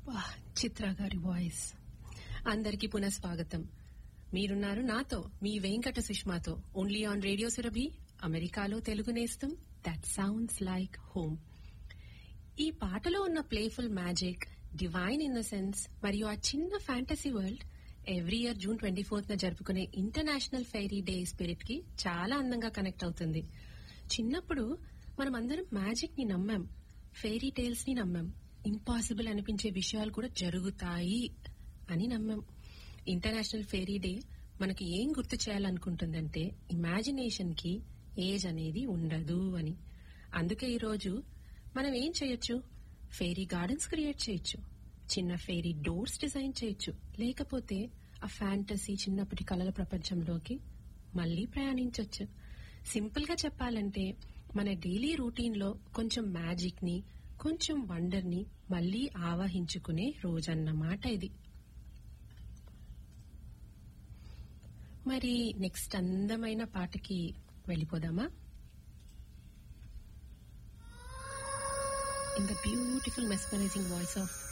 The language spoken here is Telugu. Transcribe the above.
అబ్బా, చిత్ర గారి వాయిస్ అందరికీ పునఃస్వాగతం మీరున్నారు నాతో మీ వెంకట సుష్మాతో ఓన్లీ ఆన్ రేడియో సురభి అమెరికాలో తెలుగు నేస్తం దట్ సౌండ్స్ లైక్ హోమ్ ఈ పాటలో ఉన్న ప్లేఫుల్ మ్యాజిక్ డివైన్ ఇన్నసెన్స్ మరియు ఆ చిన్న fantasy world every year June twenty fourth న జరుపుకునే ఇంటర్నేషనల్ ఫెయిరీ డే స్పిరిట్ కి చాలా అందంగా కనెక్ట్ అవుతుంది చిన్నప్పుడు మనం అందరం మ్యాజిక్ ని నమ్మాం ఫెయిరీ టేల్స్ ని నమ్మాం ఇంపాసిబుల్ అనిపించే విషయాలు కూడా జరుగుతాయి అని నమ్మాం ఇంటర్నేషనల్ ఫెయిరీ డే మనకి ఏం గుర్తు చేయాలనుకుంటుందంటే ఇమాజినేషన్ కి ఏజ్ అనేది ఉండదు అని అందుకే ఈ రోజు మనం ఏం చేయొచ్చు ఫెయిరీ గార్డెన్స్ క్రియేట్ చేయొచ్చు చిన్న ఫెయిరీ డోర్స్ డిజైన్ చేయొచ్చు లేకపోతే ఆ ఫ్యాంటసీ చిన్నప్పటి కళల ప్రపంచంలోకి మళ్ళీ ప్రయాణించొచ్చు సింపుల్ గా చెప్పాలంటే మన డైలీ రూటీన్ లో కొంచెం మ్యాజిక్ ని కొంచెం వండర్ ని మళ్ళీ ఆవాహించుకునే రోజన్నమాట ఇది మరి నెక్స్ట్ అందమైన పాటకి వెళ్ళిపోదామా in the beautiful mesmerising voice of